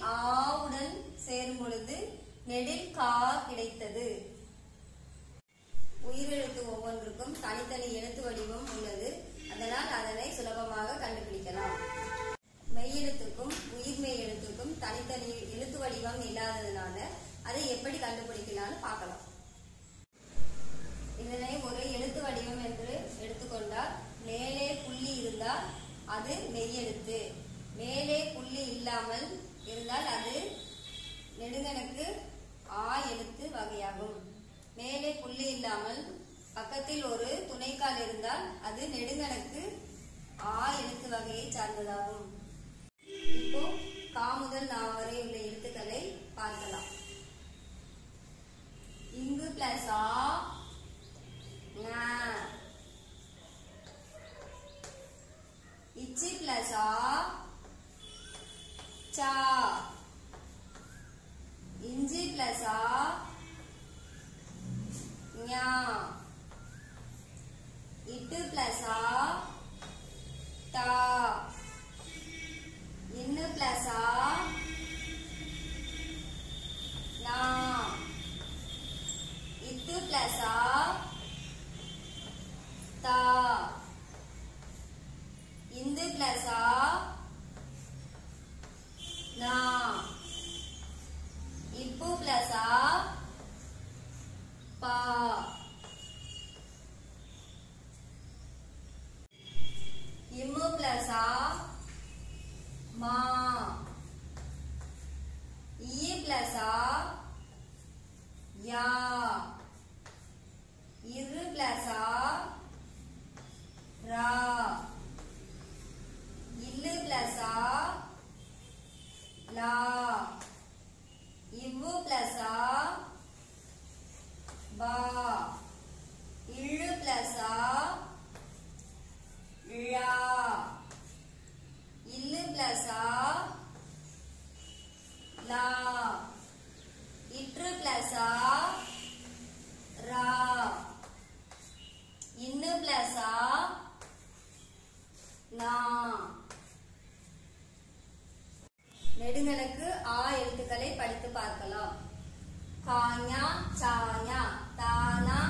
ஆவுடன் சேரும் பொழுது நெடில் கா கிடைத்தது உயிரெழுத்து ஒவ்வொன்றுக்கும் தனித்தனி எழுத்து வடிவம் உள்ளது அதனால் அதனை சுலபமாக கண்டுபிடிக்கலாம் மெய்யெழுத்துக்கும் உயிர்மெய் எழுத்துக்கும் தனித்தனி எழுத்து வடிவம் இல்லாததுனால அதை எப்படி கண்டுபிடிக்கலாம்னு பார்க்கலாம் இதனை ஒரு எழுத்து வடிவம் என்று எடுத்துக்கொண்டால் மேலே புள்ளி இருந்தால் அது மெய்யெழுத்து மேலே புள்ளி இல்லாமல் இருந்தால் அது நெடுங்கணக்கு ஆ எழுத்து வகையாகும் மேலே புள்ளி இல்லாமல் பக்கத்தில் ஒரு துணைக்கால் இருந்தால் அது நெடுங்கணக்கு ஆ எழுத்து வகையை சார்ந்ததாகும் இப்போ கா முதல் நா வரை உள்ள எழுத்துக்களை பார்க்கலாம் இங்கு பிளஸ் ஆ ஞ. இச்சி பிளஸ் ஆ சா இஞ்சி பிளஸ் ஆ ஞா இட்டு பிளஸ் ஆ டா இன்னு பிளஸ் ஆ நா இத்து பிளஸ் ஆ தா இந்து பிளஸ் ஆ நா இப்பு பிளஸ் ஆ பா இம்மு பிளஸ் ஆ மா இ பிளஸ் ஆ யா இரு பிளஸ் ஆ ரா இல்லு பிளஸ் ஆ லா இவ்வு பிளஸ் ஆ பா இழு பிளஸ் ஆ ழா இல்லு பிளஸ் ஆ லா இற்று பிளஸ் ஆ ரா இன்னு பிளஸ் ஆ நா நெடுங்கணக்கு ஆ எழுத்துக்களை படித்து பார்க்கலாம் காஞா சாஞா தானா